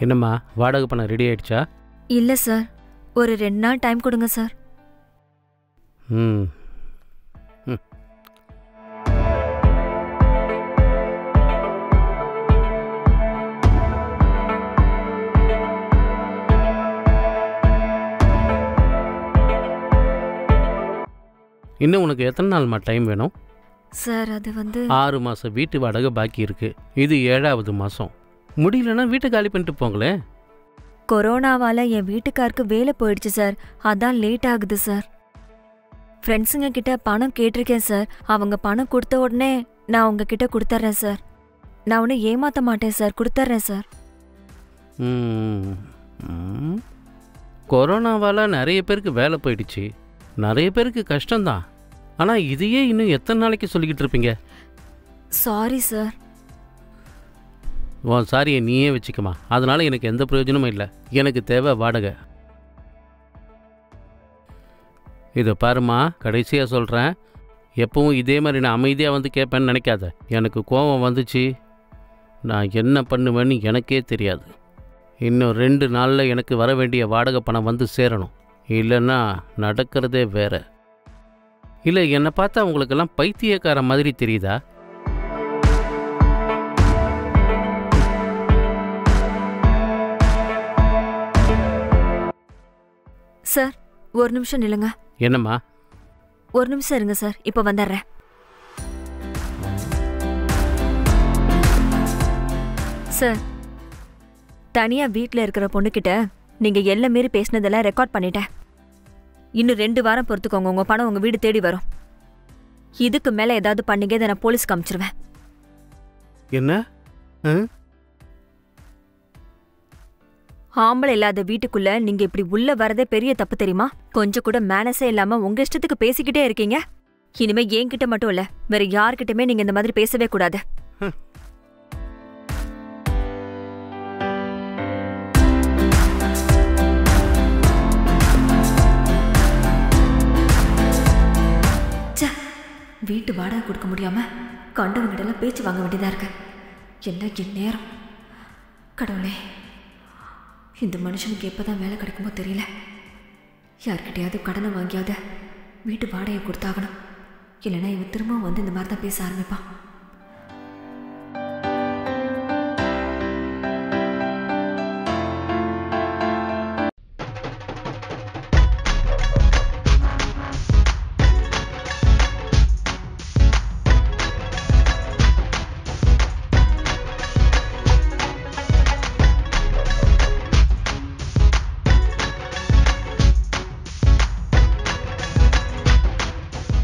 என்னம்மா வாடகை பணம் ரெடி ஆயிடுச்சா இல்ல சார் ஒரு ரெண்டு நாள் டைம் கொடுங்க சார் ம் ம். இன்னும் உனக்கு எத்தனை நாள்மா டைம் வேணும் சார் அது வந்து ஆறு மாதம் வீட்டு வாடகை பாக்கி இருக்கு இது ஏழாவது மாதம் முடியலன்னா வீட்டை காலி பண்ணிட்டு போங்களேன் கொரோனாவால என் வீட்டுக்காருக்கு வேலை போயிடுச்சு சார் அதான் லேட் ஆகுது சார் ஃப்ரெண்ட்ஸுங்க கிட்ட பணம் கேட்டிருக்கேன் சார் அவங்க பணம் கொடுத்த உடனே நான் உங்ககிட்ட கொடுத்துட்றேன் சார் நான் ஒன்றும் ஏமாத்த மாட்டேன் சார் கொடுத்துட்றேன் சார் ம். ம். கொரோனாவால் நிறைய பேருக்கு வேலை போயிடுச்சு நிறைய பேருக்கு கஷ்டம்தான் ஆனால் இதையே இன்னும் எத்தனை நாளைக்கு சொல்லிக்கிட்டு இருப்பீங்க சாரி சார் உன் சாரியை நீயே வச்சுக்கமா அதனால எனக்கு எந்த பிரயோஜனமும் இல்லை எனக்கு தேவை வாடகை இதை பாருமா கடைசியாக சொல்கிறேன் எப்பவும் இதே மாதிரி நான் அமைதியாக வந்து கேட்பேன்னு நினைக்காத எனக்கு கோபம் வந்துச்சு நான் என்ன பண்ணுவேன்னு எனக்கே தெரியாது இன்னும் ரெண்டு நாளில் எனக்கு வர வேண்டிய வாடகை பணம் வந்து சேரணும் இல்லைன்னா நடக்கிறதே வேற இல்லை என்னை பார்த்தா உங்களுக்கெல்லாம் பைத்தியக்கார மாதிரி தெரியுதா சார் ஒரு நிமிஷம் நில்லுங்க என்னம்மா ஒரு நிமிஷம் இருங்க சார் இப்போ வந்துடுறேன் சார் தனியா வீட்ல இருக்கிற பொண்ணுகிட்ட நீங்க எல்லை மீறி பேசினதெல்லாம் ரெக்கார்ட் பண்ணிட்டேன் இன்னும் ரெண்டு வாரம் பொறுத்துக்கோங்க உங்க பணம் உங்க வீடு தேடி வரும் இதுக்கு மேல ஏதாவது பண்ணீங்க இதை நான் போலீஸ்க்கு அனுப்பிச்சிருவேன் என்ன ஆம்பளை இல்லாத வீட்டுக்குள்ள நீங்க இப்படி உள்ள வரதே பெரிய தப்பு தெரியுமா கொஞ்சம் கூட மேனஸே இல்லாம உங்க இஷ்டத்துக்கு பேசிக்கிட்டே இருக்கீங்க இனிமே என்கிட்ட மட்டும் இல்ல வேற யார்கிட்டயுமே நீங்க இந்த மாதிரி பேசவே கூடாது ச்சே, வீட்டு வாடகை கொடுக்க முடியாம கண்டவங்கிட்ட எல்லாம் பேச்சு வாங்க வேண்டியதா இருக்கு என்ன என் நேரம் கடவுளே இந்த மனுஷனுக்கு எப்பதான் வேலை கிடைக்குமோ தெரியல யார்கிட்டயாவது கடனை வாங்கியாவது வீட்டு வாடகையை கொடுத்தாகணும் இல்லைன்னா இவன் திரும்பவும் வந்து இந்த மாதிரி தான் பேச ஆரம்பிப்பான்